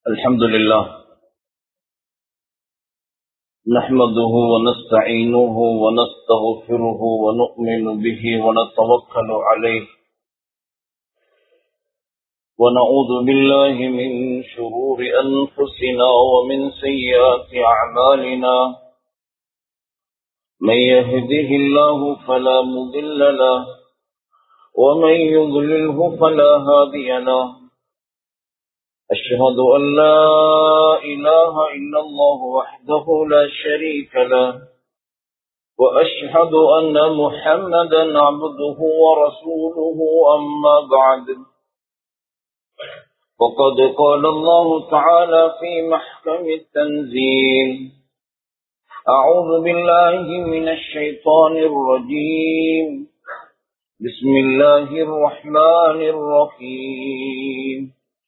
الحمد لله نحمده ونستعينه ونستغفره ونؤمن به ونتوكل عليه ونعوذ بالله من شرور أنفسنا ومن سيئات أعمالنا من يهده الله فلا مضل له ومن يضلله فلا هادي له أشهد أن لا إله إلا الله وحده لا شريك له وأشهد أن محمدا عبده ورسوله أما بعد وقد قال الله تعالى في محكم التنزيل أعوذ بالله من الشيطان الرجيم بسم الله الرحمن الرحيم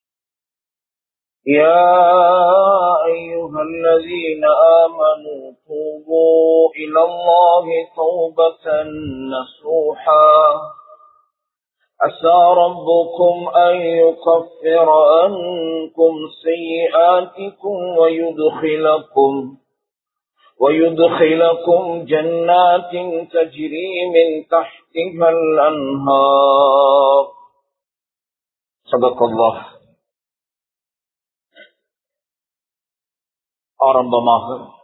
يا أيها الذين آمنوا توبوا إلى الله توبة نصوحا عسى ربكم أن يكفر عنكم سيئاتكم ويدخلكم ويدخلكم جنات تجري من تحتها الأنهار صدق الله ஆரம்பமாக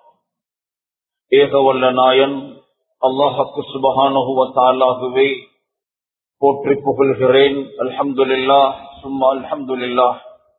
ஏகவல்ல நாயன் அல்லாஹக்கு சுபகானுகுவத்தாலாகவே போற்றி புகழ்கிறேன் அல்ஹம்துலில்லா சும்மா அல்ஹம்துலில்லா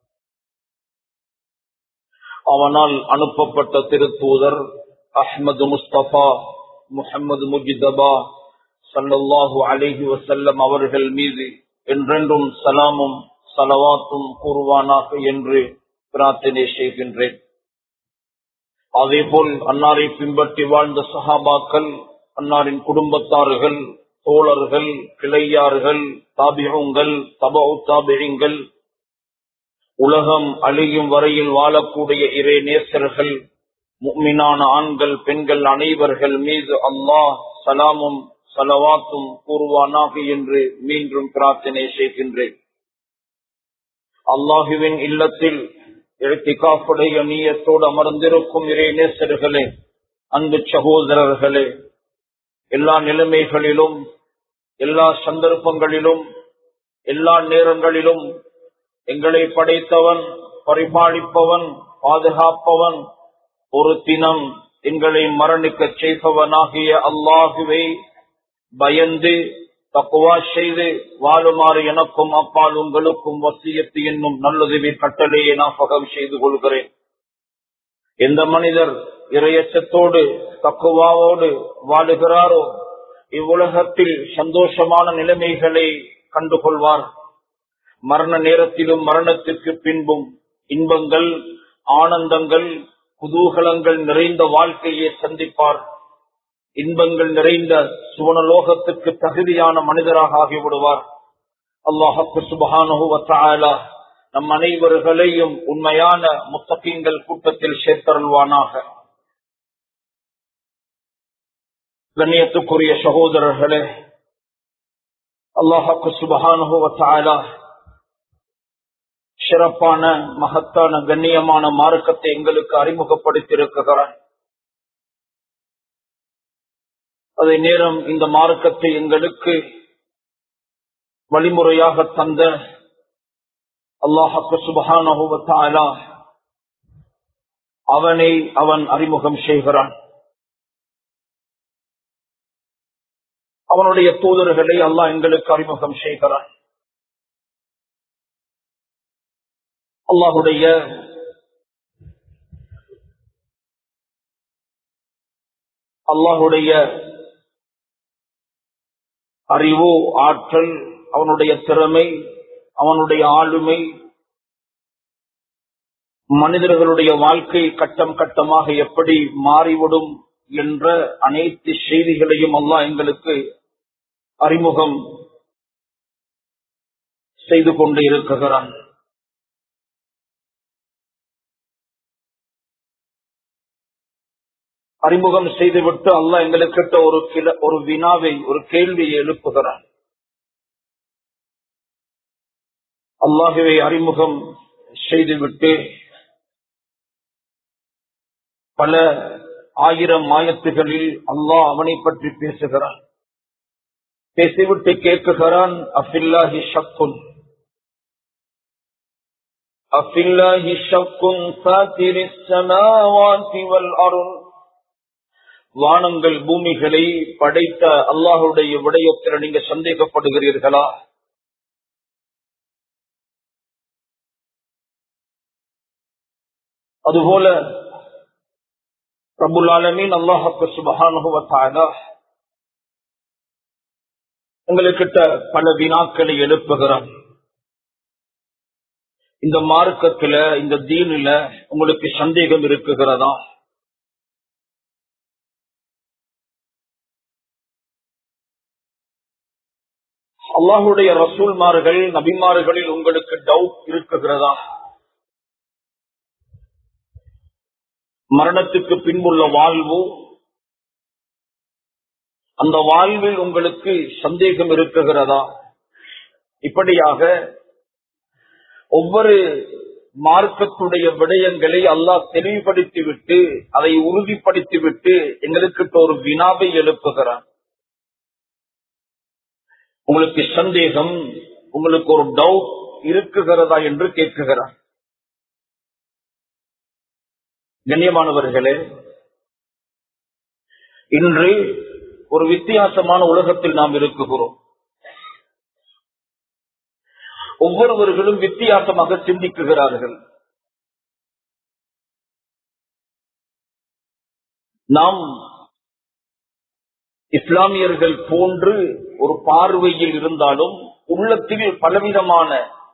அவனால் அனுப்பப்பட்ட திருத்தூதர் அஹ்மது முஸ்தபா முஹம்மது முஜிதபா சல்லல்லாஹு அலிஹி வசல்லம் அவர்கள் மீது என்றென்றும் சலாமும் சலவாத்தும் கூறுவானாக என்று பிரார்த்தனை செய்கின்றேன் அதேபோல் அன்னாரை பின்பற்றி வாழ்ந்த சஹாபாக்கள் அன்னாரின் குடும்பத்தார்கள் தோழர்கள் கிளையார்கள் தாபிகங்கள் தபு தாபிகங்கள் உலகம் அழியும் வரையில் வாழக்கூடிய இறை நேசர்கள் முக்மினான ஆண்கள் பெண்கள் அனைவர்கள் மீது அல்லாஹ் சலாமும் சலவாத்தும் கூறுவானாக என்று மீண்டும் பிரார்த்தனை செய்கின்றேன் அல்லாஹுவின் இல்லத்தில் எழுத்திக்காப்புடைய நீயத்தோடு அமர்ந்திருக்கும் இறை நேசர்களே அன்பு சகோதரர்களே எல்லா நிலைமைகளிலும் எல்லா சந்தர்ப்பங்களிலும் எல்லா நேரங்களிலும் எங்களை படைத்தவன் பரிபாலிப்பவன் பாதுகாப்பவன் ஒரு தினம் எங்களை மரணிக்க செய்பவனாகிய அல்லாகுவை பயந்து தக்குவா செய்து வாழுமாறு எனக்கும் அப்பால் உங்களுக்கும் வசியத்து என்னும் நல்லுதவி கட்டளையை ஞாபகம் செய்து கொள்கிறேன் எந்த மனிதர் இரையச்சத்தோடு தக்குவாவோடு வாழுகிறாரோ இவ்வுலகத்தில் சந்தோஷமான நிலைமைகளை கண்டுகொள்வார் மரண நேரத்திலும் மரணத்திற்கு பின்பும் இன்பங்கள் ஆனந்தங்கள் குதூகலங்கள் நிறைந்த வாழ்க்கையை சந்திப்பார் இன்பங்கள் நிறைந்த சுவனலோகத்துக்கு தகுதியான மனிதராக ஆகிவிடுவார் அல்லாஹக்கு சுபகானுவத்தாலா நம் அனைவர்களையும் உண்மையான முத்தகங்கள் கூட்டத்தில் சேர்த்தருள்வானாக கண்ணியத்துக்குரிய சகோதரர்களே அல்லாஹாக்கு சுபகானுவத்தாலா சிறப்பான மகத்தான கண்ணியமான மார்க்கத்தை எங்களுக்கு அறிமுகப்படுத்தியிருக்கிறார் அதே நேரம் இந்த மார்க்கத்தை எங்களுக்கு வழிமுறையாக தந்த அல்லாஹக்கு சுபகான அவனை அவன் அறிமுகம் செய்கிறான் அவனுடைய தூதர்களை அல்லாஹ் எங்களுக்கு அறிமுகம் செய்கிறான் அல்லாஹுடைய அல்லாஹுடைய அறிவு ஆற்றல் அவனுடைய திறமை அவனுடைய ஆளுமை மனிதர்களுடைய வாழ்க்கை கட்டம் கட்டமாக எப்படி மாறிவிடும் என்ற அனைத்து செய்திகளையும் அல்லாஹ் எங்களுக்கு அறிமுகம் செய்து கொண்டு இருக்கிறான் அறிமுகம் செய்துவிட்டு அல்லாஹ் எங்களுக்கிட்ட ஒரு கிள ஒரு வினாவை ஒரு கேள்வியை எழுப்புகிறான் அல்லாஹுவை அறிமுகம் செய்துவிட்டு பல ஆயிரம் ஆயத்துகளில் அல்லாஹ் அவனை பற்றி பேசுகிறான் பேசிவிட்டு கேட்குகிறான் அஃபில்லாஹி ஷக்குன் அஃபில்லாஹி ஷக்குன் சாத்திரிஸ் ஸமாவாதி வல் அருள் வானங்கள் பூமிகளை படைத்த அல்லாஹுடைய விடயத்தில் நீங்க சந்தேகப்படுகிறீர்களா அதுபோல ரபுல் ஆலமீன் அல்லாஹுக்கு சுபஹானுவத்தாலா உங்களுக்கிட்ட பல வினாக்களை எழுப்புகிறான் இந்த மார்க்கத்துல இந்த தீனில உங்களுக்கு சந்தேகம் இருக்குகிறதா அல்லாஹுடைய ரசூல்மார்கள் நபிமார்களில் உங்களுக்கு டவுட் இருக்குகிறதா மரணத்துக்கு பின்புள்ள வாழ்வு அந்த வாழ்வில் உங்களுக்கு சந்தேகம் இருக்குகிறதா இப்படியாக ஒவ்வொரு மார்க்கத்துடைய விடயங்களை அல்லாஹ் தெளிவுபடுத்திவிட்டு அதை உறுதிப்படுத்திவிட்டு எங்களுக்கு ஒரு வினாவை எழுப்புகிறான் உங்களுக்கு சந்தேகம் உங்களுக்கு ஒரு டவுட் இருக்குகிறதா என்று கேட்குகிறான் கண்ணியமானவர்களே இன்று ஒரு வித்தியாசமான உலகத்தில் நாம் இருக்குகிறோம் ஒவ்வொருவர்களும் வித்தியாசமாக சிந்திக்குகிறார்கள் நாம் இஸ்லாமியர்கள் போன்று ஒரு பார்வையில் இருந்தாலும் உள்ளத்தில் பலவிதமான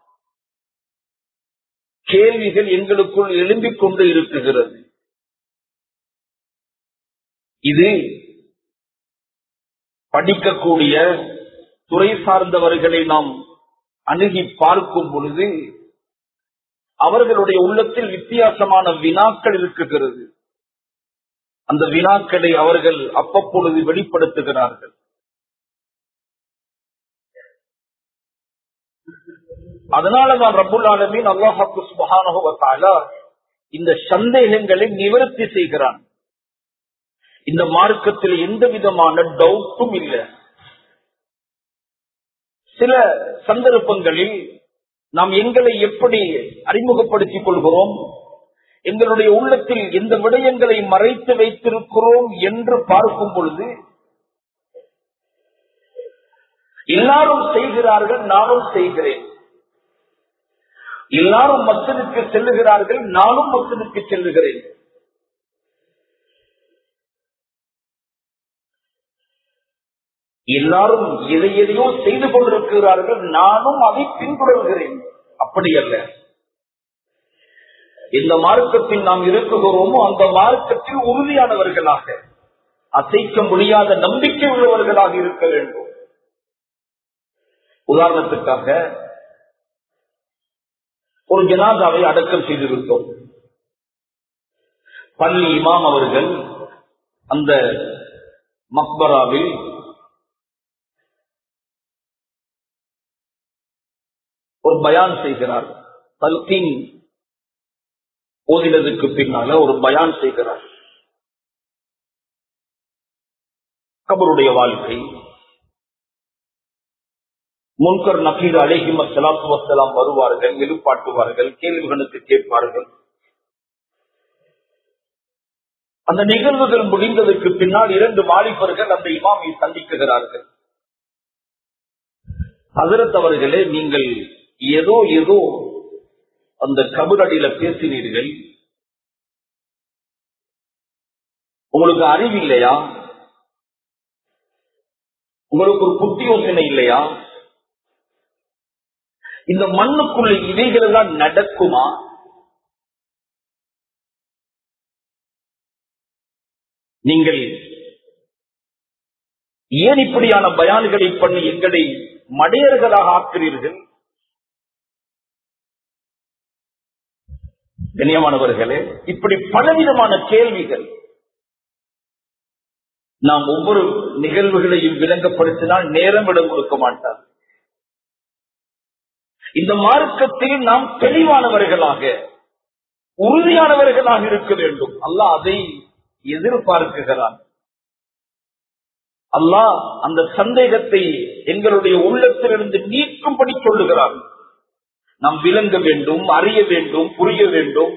கேள்விகள் எங்களுக்குள் எழும்பிக் கொண்டு இருக்குகிறது இது படிக்கக்கூடிய துறை சார்ந்தவர்களை நாம் அணுகி பார்க்கும் பொழுது அவர்களுடைய உள்ளத்தில் வித்தியாசமான வினாக்கள் இருக்குகிறது அந்த வினாக்களை அவர்கள் அப்பப்பொழுது வெளிப்படுத்துகிறார்கள் அதனாலதான் ரபுல் ஆலமீன் அல்லாஹாக்கு சுபஹானஹுவத்தாலா இந்த சந்தேகங்களை நிவர்த்தி செய்கிறான் இந்த மார்க்கத்தில் எந்த விதமான டவுட்டும் இல்லை சில சந்தர்ப்பங்களில் நாம் எங்களை எப்படி அறிமுகப்படுத்திக் கொள்கிறோம் எங்களுடைய உள்ளத்தில் எந்த விடயங்களை மறைத்து வைத்திருக்கிறோம் என்று பார்க்கும் பொழுது எல்லாரும் செய்கிறார்கள் நானும் செய்கிறேன் எல்லாரும் மக்களுக்கு செல்லுகிறார்கள் நானும் மக்களுக்கு செல்லுகிறேன் எல்லாரும் எதை எதையோ செய்து கொண்டிருக்கிறார்கள் நானும் அதை பின்தொடர்கிறேன் அப்படி அல்ல எந்த மார்க்கத்தில் நாம் இருக்குகிறோமோ அந்த மார்க்கத்தில் உறுதியானவர்களாக அசைக்க முடியாத நம்பிக்கை உள்ளவர்களாக இருக்க வேண்டும் உதாரணத்துக்காக ஒரு ஜனாதாவை அடக்கம் செய்திருந்தோம் பள்ளி இமாம் அவர்கள் அந்த மக்பராவில் ஒரு பயான் செய்கிறார் தல்கீன் ஓதினதுக்கு பின்னால ஒரு பயான் செய்கிறார் கபருடைய வாழ்க்கை முன்கர் நக்கீர் அலேஹிம் சலாத்து வசலாம் வருவார்கள் எழுப்பாட்டுவார்கள் கேள்விகளுக்கு கேட்பார்கள் அந்த நிகழ்வுகள் முடிந்ததற்கு பின்னால் இரண்டு வாலிபர்கள் அந்த இமாமை சந்திக்குகிறார்கள் ஹசரத் அவர்களே நீங்கள் ஏதோ ஏதோ அந்த கபரடியில பேசினீர்கள் உங்களுக்கு அறிவு இல்லையா உங்களுக்கு ஒரு புத்தி யோசனை இல்லையா இந்த மண்ணுக்குள்ள இவைகள் எல்லாம் நடக்குமா நீங்கள் ஏன் இப்படியான பயான்களை பண்ணி எங்களை மடையர்களாக ஆக்கிறீர்கள் கண்ணியமானவர்களே இப்படி பலவிதமான கேள்விகள் நாம் ஒவ்வொரு நிகழ்வுகளையும் விளங்கப்படுத்தினால் நேரம் இடம் கொடுக்க மாட்டார் இந்த மார்க்கத்தில் நாம் தெளிவானவர்களாக உறுதியானவர்களாக இருக்க வேண்டும் அல்லாஹ் அதை எதிர்பார்க்குகிறான் அல்லாஹ் அந்த சந்தேகத்தை எங்களுடைய உள்ளத்திலிருந்து நீக்கும்படி சொல்லுகிறான் நாம் விளங்க வேண்டும் அறிய வேண்டும் புரிய வேண்டும்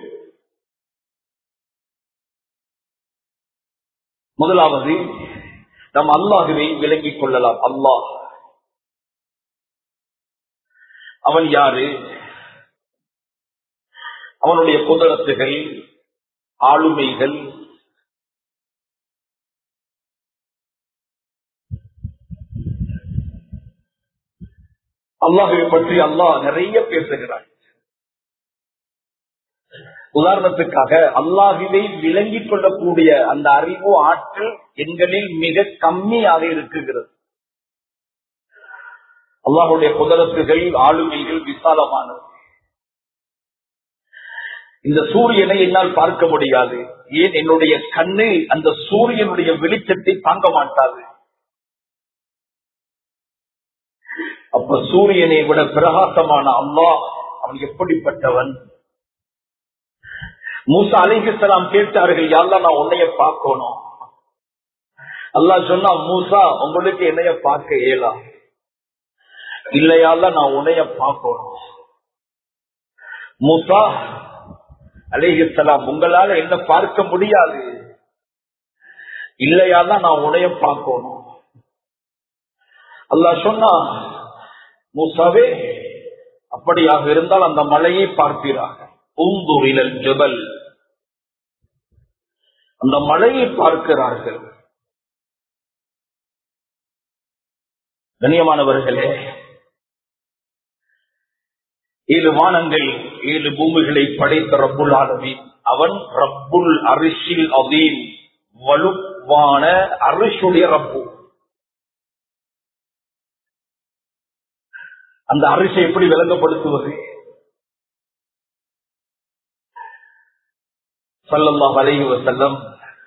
முதலாவது நாம் அல்லாஹுவை விளங்கிக் கொள்ளலாம் அல்லாஹ் அவன் யாரு அவனுடைய குதிரத்துகள் ஆளுமைகள் அல்லாஹுவை பற்றி அல்லாஹ் நிறைய பேசுகிறான் உதாரணத்துக்காக அல்லாஹுவை விளங்கிக் கொள்ளக்கூடிய அந்த அறிவு ஆற்றல் எங்களில் மிக கம்மியாக இருக்குகிறது அல்லாஹுடைய குதிரத்துகள் ஆளுமைகள் விசாலமானது இந்த சூரியனை என்னால் பார்க்க முடியாது ஏன் என்னுடைய கண்ணு அந்த சூரியனுடைய வெளிச்சத்தை தாங்க மாட்டாது அப்ப சூரியனை விட பிரகாசமான அல்லாஹ் அவன் எப்படிப்பட்டவன் மூசா அலிஹலாம் கேட்டார்கள் யாழ்லா நான் உன்னைய பார்க்கணும் அல்லாஹ் சொன்னா மூசா உங்களுக்கு என்னைய பார்க்க இயலா இல்லையால நான் உன்னைய பார்க்கணும் மூசா அலிஹலாம் உங்களால என்ன பார்க்க முடியாது இல்லையாதான் நான் உன்னைய பார்க்கணும் அல்லாஹ் சொன்னா மூசாவே அப்படியாக இருந்தால் அந்த மலையை பார்ப்பீராக பூந்துரிலல் ஜபல் அந்த மலையை பார்க்கிறார்கள் கண்ணியமானவர்களே ஏழு வானங்கள் ஏழு பூமிகளை படைத்த ரப்புல் ஆலமி அவன் ரப்புல் அரிசில் அதீம் வலுவான அரிசுடைய ரப்பு அந்த அரிசை எப்படி விளங்கப்படுத்துவது சல்லல்லா வலையுவ செல்லம்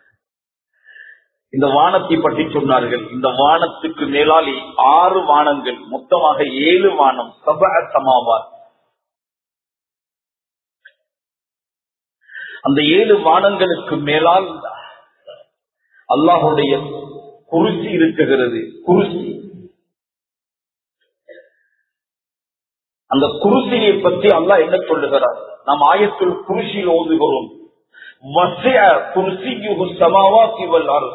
இந்த வானத்தை பற்றி சொன்னார்கள் இந்த வானத்துக்கு மேலால் ஆறு வானங்கள் மொத்தமாக ஏழு வானம் சப சமாவார் அந்த ஏழு வானங்களுக்கு மேலால் அல்லாஹுடைய குருசி இருக்குகிறது குருசி அந்த குருசியை பற்றி அல்லாஹ் என்ன சொல்லுகிறார் நாம் ஆயத்தில் குருசியில் ஓதுகிறோம் வசிய குருசியுகு சமாவாசி வல்லார்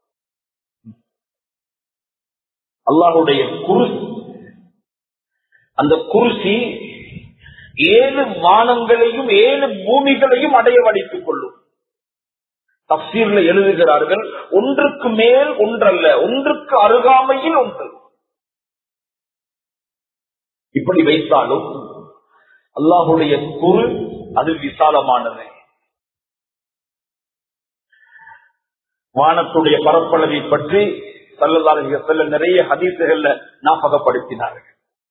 அல்லாஹுடைய குருசி அந்த குருசி ஏழு வானங்களையும் ஏழு பூமிகளையும் அடைய வடித்துக் கொள்ளும் தப்சீர்ல எழுதுகிறார்கள் ஒன்றுக்கு மேல் ஒன்றல்ல ஒன்றுக்கு அருகாமையில் ஒன்று இப்படி வைத்தாலும் அல்லாஹுடைய குரு அது விசாலமானது வானத்துடைய பரப்பளவை பற்றி சல்லல்லாஹு செல்ல நிறைய ஹதீசுகள்ல ஞாபகப்படுத்தினார்கள்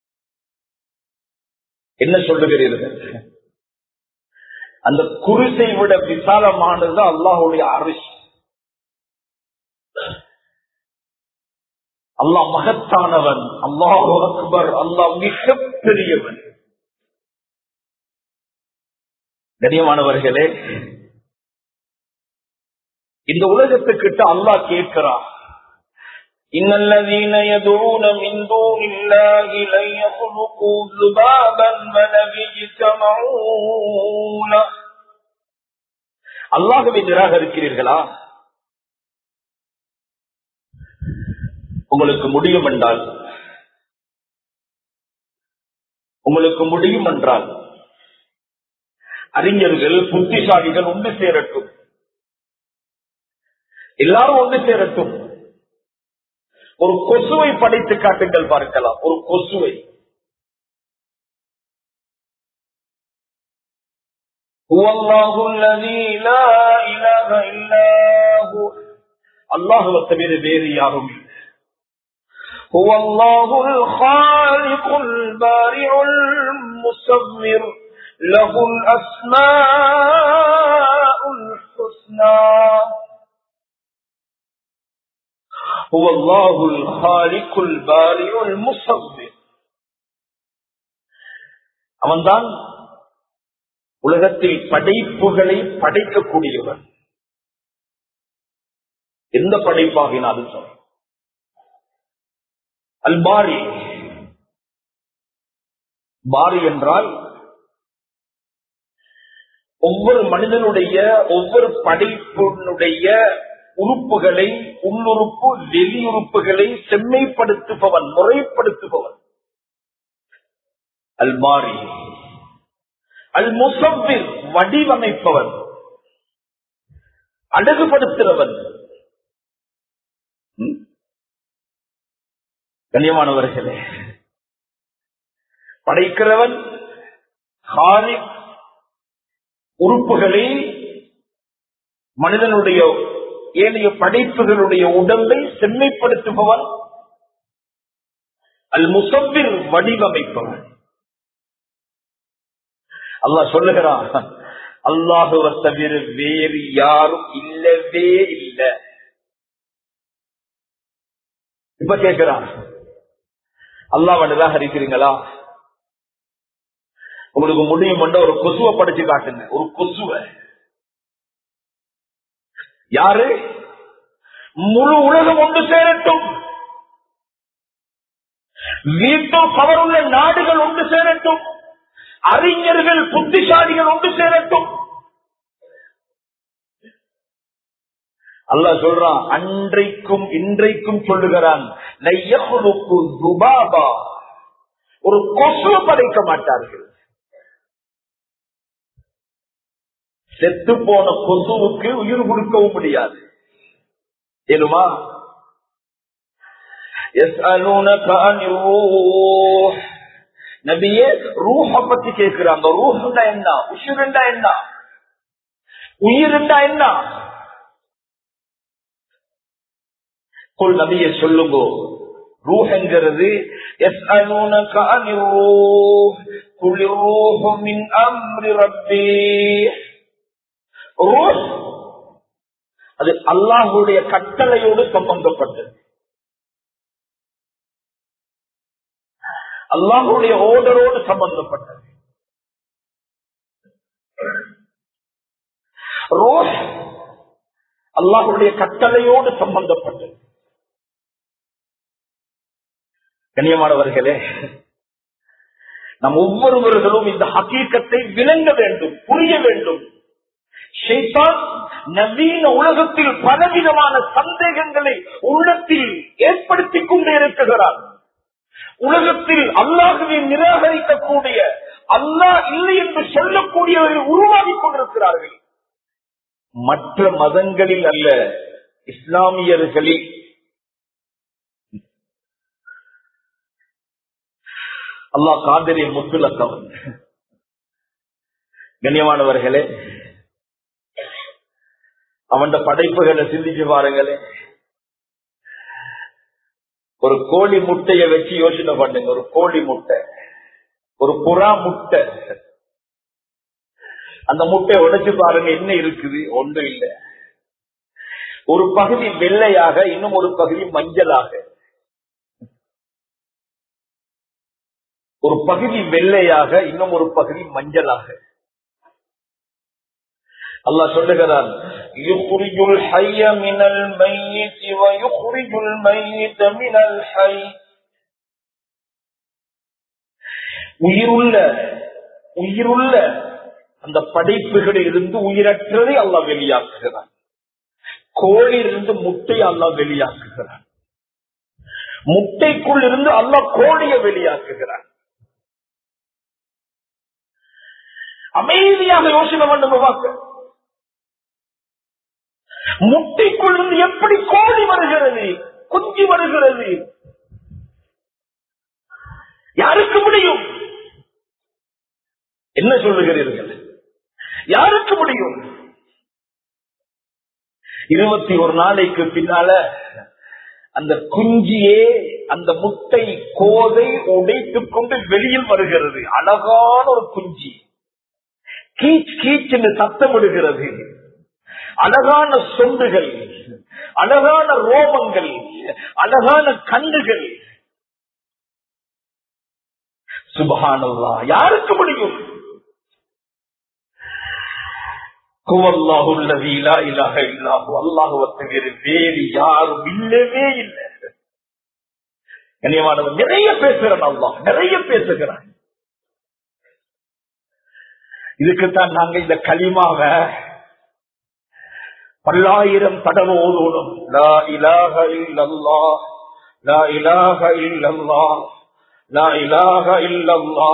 என்ன சொல்லுகிறீர்கள் அந்த குருசை விட விசாலமானது அல்லாஹுடைய அரிசி அல்லாஹ் மகத்தானவன் அல்லாஹு அக்பர் அல்லாஹ் மிக பெரியவன் கண்ணியமானவர்களே இந்த உலகத்துக்கிட்ட அல்லாஹ் கேட்கிறான் إن الذين يدعون من دون الله لن يخلقوا ذبابا ولم يجتمعون அல்லாஹுவை நிராகரிக்கிறீர்களா உங்களுக்கு முடியும் என்றால் உங்களுக்கு முடியும் என்றால் அறிஞர்கள் புத்திசாலிகள் ஒன்று சேரட்டும் எல்லாரும் ஒன்று சேரட்டும் ஒரு கொசுவை படைத்து காட்டுங்கள் பார்க்கலாம் ஒரு கொசுவை அல்லாஹுவை தவிர வேறு யாரும் இல்லை هو الله الخالق البارع المصور له الأسماء الحسنى هو الله الخالق البارئ المصور அவன்தான் உலகத்தில் படைப்புகளை படைக்கக்கூடியவர் எந்த படைப்பாகினாலும் சொல்ல அல்பாரி பாரி என்றால் ஒவ்வொரு மனிதனுடைய ஒவ்வொரு படைப்பினுடைய உறுப்புகளை உள்ளுறுப்பு வெளியுறுப்புகளை செம்மைப்படுத்துபவன் முறைப்படுத்துபவன் அல் மாறி அல் முசவ்விர் வடிவமைப்பவன் அழகுபடுத்துறவன் ம்? கண்ணியமானவர்களே படைக்கிறவன் ஹாலிக் உறுப்புகளை மனிதனுடைய ஏனைய படைப்புகளுடைய உடம்பை செம்மைப்படுத்துபவன் அல் முசவ்விர் வடிவமைப்பவன் அல்லாஹ் சொல்லுகிறான் அல்லாஹுவ தவிர வேறு யாரும் இல்லவே இல்லை இப்ப கேட்கிறான் அல்லாஹ் நிராகரிக்கிறீங்களா உங்களுக்கு முடியும் ஒரு கொசுவை படிச்சு காட்டுங்க ஒரு கொசுவை யாரு முழு உலகம் ஒன்று சேரட்டும் வீட்டில் பவருள்ள நாடுகள் ஒன்று சேரட்டும் அறிஞர்கள் புத்திசாலிகள் ஒன்று சேரட்டும் அல்லாஹ் சொல்றான் அன்றைக்கும் இன்றைக்கும் சொல்லுகிறான் "லையஹ்லுக்கு துபாபா." ஒரு கொசு படைக்க மாட்டார்கள் செத்து போன கொசுவுக்கு உயிர் கொடுக்கவும் முடியாது ஏனுமா يسألونك عن الروح நபியே ரூஹ பத்தி கேட்கிறாங்க ரூஹ்னா என்ன உஷுருண்டா என்ன உயிருண்டா என்ன குல் நபியை சொல்லுங்க ரூஹ்ங்கிறது يسألونك عن الروح قل الروح من أمر ربي ரூஹ் அது அல்லாஹுடைய கட்டளையோடு சம்பந்தப்பட்டது அல்லாஹுடைய ஓர்டரோடு சம்பந்தப்பட்டது ரோஷ் அல்லாஹுடைய கட்டளையோடு சம்பந்தப்பட்டது கண்ணியமானவர்களே நம் ஒவ்வொருவர்களும் இந்த ஹக்கீக்கத்தை விளங்க வேண்டும் புரிய வேண்டும் ஷைத்தான் நவீன உலகத்தில் பலவிதமான சந்தேகங்களை உள்ளத்தில் ஏற்படுத்திக் கொண்டே இருக்கிறார் உலகத்தில் அல்லாஹுவை நிராகரிக்கக்கூடிய அல்லாஹ் இல்லை என்று சொல்லக்கூடியவர்கள் உருவாகி கொண்டிருக்கிறார்கள் மற்ற மதங்களில் அல்ல இஸ்லாமியர்களில் அல்லாஹ் காதரிய முத்துலக்கவன் கண்ணியமானவர்களே அவன் படைப்புகளை சிந்திச்சு பாருங்களே ஒரு கோழி முட்டைய வச்சு யோசனை பண்ணுங்க ஒரு கோழி முட்டை ஒரு புறா முட்டை அந்த முட்டையை உடைச்சு பாருங்க என்ன இருக்குது ஒன்றும் இல்லை ஒரு பகுதி வெள்ளையாக இன்னும் ஒரு பகுதி மஞ்சளாக ஒரு பகுதி வெள்ளையாக இன்னும் ஒரு பகுதி மஞ்சளாக அல்லாஹ் சொல்லுகிறான் யுக்ரிஜுல் ஹய்ய மினல் மையித் வ யுக்ரிஜுல் மையித மினல் ஹய் உயிருள்ள உயிருள்ள அந்த படைப்புகளில் இருந்து உயிரற்றதை அல்லாஹ் வெளியாக்குகிறான் கோழியிலிருந்து முட்டையை அல்லாஹ் வெளியாக்குகிறான் முட்டைக்குள் இருந்து அல்லாஹ் கோழியை வெளியாக்குகிறான் அமைதியாக யோசனை பண்ணுங்க பார்க்க முட்டைக்குள் இருந்து எப்படி கோழி வருகிறது குஞ்சு வருகிறது யாருக்கு முடியும் என்ன சொல்லுகிறீர்கள் யாருக்கு முடியும் இருபத்தி ஒரு நாளைக்கு பின்னால அந்த குஞ்சியே அந்த முட்டை கோதை உடைத்துக் கொண்டு வெளியில் வருகிறது அழகான ஒரு குஞ்சி கீச் கீச் என்று சத்தமிடுகிறது அழகான சொந்துகள் அழகான ரோமங்கள் அழகான கண்ணுகள் சுபகானல்லா யாருக்கு முடியும் அல்லாஹுவ தவிர வேறு யாரும் இல்லவே இல்லை கண்ணியமானவன் நிறைய பேசுகிறான் அல்லாஹ் நிறைய பேசுகிறான் இதுக்குத்தான் நாங்க இந்த களிமாவ பல்லாயிரம் தடவை ஓதோடும் லா இலாஹ இல்லல்லா லா இலாஹ இல்லல்லா லா இலாஹ இல்லல்லா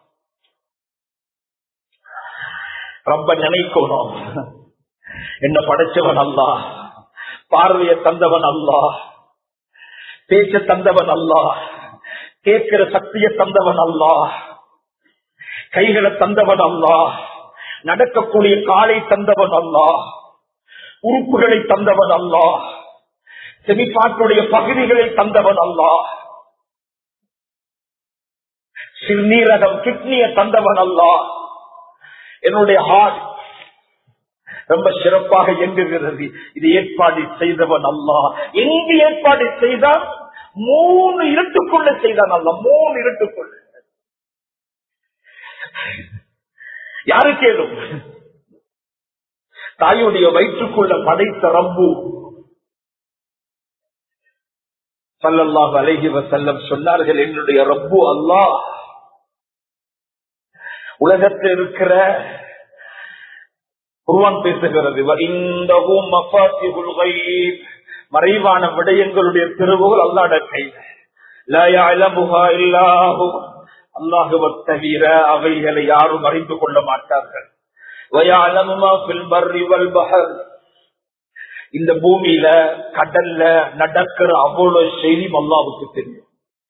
ரொம்ப நினைக்கணும் என்ன படைச்சவன் அல்லா பார்வைய தந்தவன் அல்லா பேச்ச தந்தவன் அல்லா கேட்கிற சக்திய தந்தவன் அல்லா கைகளை தந்தவன் அல்லா நடக்கக்கூடிய காலை தந்தவன் அல்லா உறுப்புகளை தந்தவன் அல்லா செமிப்பாட்டுடைய பகுதிகளை தந்தவன் அல்லா சிறுநீரகம் கிட்னிய தந்தவன் அல்லா என்னுடைய ஹார்ட் ரொம்ப சிறப்பாக இயங்குகிறது இது ஏற்பாடு செய்தவன் அல்லா எங்கு ஏற்பாடு செய்தான் மூணு இருட்டுக்குள்ள செய்தான் அல்ல மூணு இருட்டுக்குள்ள யாரு கேளும் தாயுடைய வயிற்றுக்குள்ள படைத்த ரப்பு சல்லல்லாஹு அலைஹி வஸல்லம் சொன்னார்கள் என்னுடைய ரப்பு அல்லாஹ் உலகத்தில் இருக்கிற குர்வான் பேசுகிறது வஇந்தஹு மஃபாத்திஹுல் கைப் மறைவான விடயங்களுடைய திருவுகள் அல்லாஹ்ட கையில் லா யஅலமுஹா இல்லாஹு அல்லாஹுவை தவிர அவைகளை யாரும் அறிந்து கொள்ள மாட்டார்கள் வயஅலமு மா ஃபில் பர்ரி வல் பஹர் இந்த பூமியில கடல்ல நடக்கிற அவ்வளவு செய்தியும் அல்லாவுக்கு தெரியும்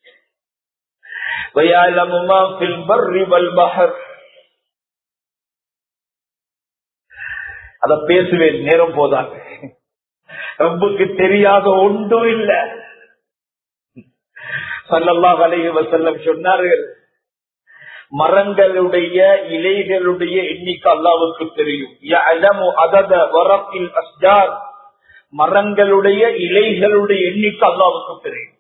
வயஅலமு மா ஃபில் பர்ரி வல் பஹர் அத பேசுவேன் நேரம் போதாங்க ரப்புக்கு தெரியாத ஒன்றும் இல்ல சல்லல்லாஹு அலைஹி வஸல்லம் சொன்னார்கள் மரங்களுடைய இலைகளுடைய எண்ணிக்கை அல்லாவுக்கு தெரியும் யஅலமு அதத வரப்பில் அஸ்ஜார் மரங்களுடைய இலைகளுடைய எண்ணிக்கை அல்லாவுக்கு தெரியும்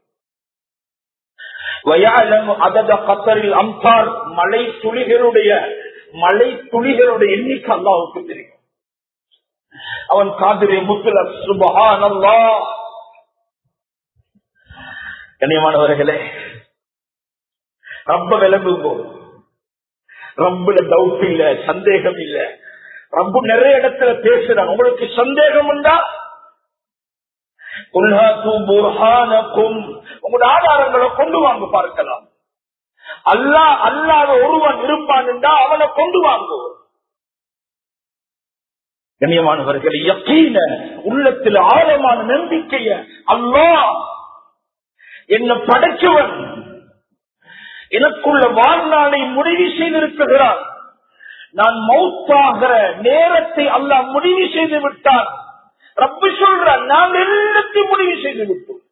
வயாலமு அதத கத்தரில் அம்சார் மலை துளிகளுடைய மலை துளிகளுடைய எண்ணிக்கை அல்லாவுக்கு தெரியும் அவன் காதிரை முத்துல சுபஹானல்லா கண்ணியமானவர்களே ரொம்ப விளங்குங்கோ ரப்புல டவுட் இல்ல சந்தேகம் இல்ல ரப்பு நிறைய இடத்துல பேசுறான் உங்களுக்கு சந்தேகம் உண்டா உங்களோட ஆதாரங்களை கொண்டு வாங்க பார்க்கலாம் அல்லா அல்லாத ஒருவன் இருப்பான் என்றா அவனை கொண்டு வாங்குவோம் கண்ணியமானவர்கள் யக்கீன உள்ளத்தில் ஆழமான நம்பிக்கைய அல்லா என்ன படைச்சவன் எனக்குள்ள வாழ்நாளை முடிவு செய்திருக்கிறான் நான் மௌத்தாகிற நேரத்தை அல்லாஹ் முடிவு செய்து விட்டான் ரப்பு சொல்றான் நான் எல்லாத்தையும் முடிவு செய்து விட்டோம்